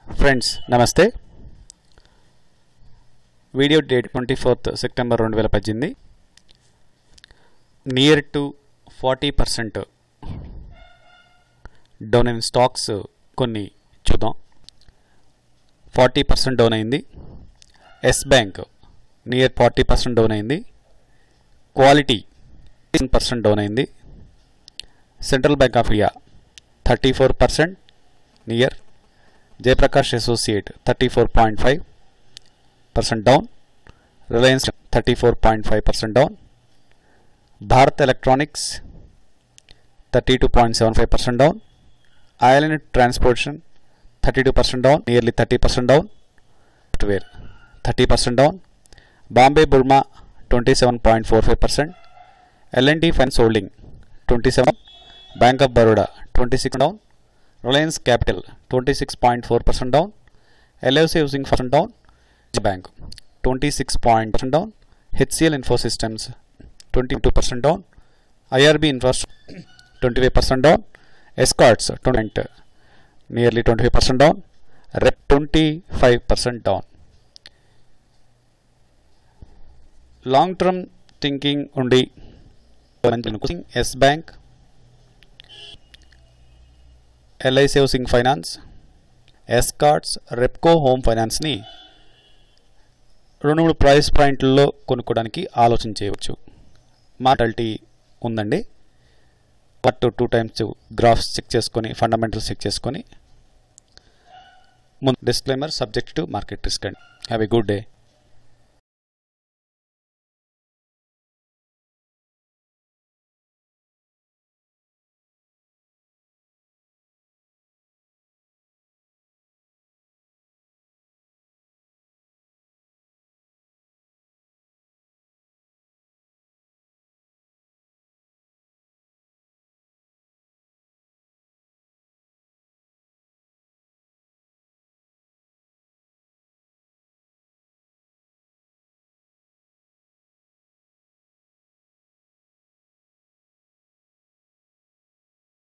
friends నమస్తే video date twenty fourth September రెండు వేల పద్దెనిమిది near to forty percent down అయిన స్టాక్స్ కొన్ని చూద్దాం ఫార్టీ పర్సెంట్ డౌన్ అయింది Yes Bank near forty percent down అయింది క్వాలిటీ పర్సెంట్ డౌన్ అయింది Central Bank of India thirty four percent near Jayaprakash associate thirty four point five percent down Reliance thirty four point five percent down Bharat electronics thirty two point seven five percent down island transportation thirty two percent down nearly thirty percent down software thirty percent down Bombay Burmah twenty seven point four five percent L N T finance holding twenty seven Bank of Baroda twenty six down Reliance Capital twenty six point four percent down LIC housing percent down bank twenty six point percent down HCL info systems twenty two percent down IRB infrastructure twenty five percent down Escorts twenty nearly twenty five percent down Rep twenty five percent down long term thinking ఉండి Yes Bank LIC housing finance Escorts Repco home ఫైనాన్స్ని రెండు మూడు price పాయింట్లలో కొనుక్కోవడానికి ఆలోచన చేయవచ్చు మార్టాలిటీ ఉందండి but two times graphs check చేసుకొని ఫండమెంటల్స్ చెక్ చేసుకొని ముందు disclaimer subject to market risk అండి హ్యావ్ ఎ గుడ్ డే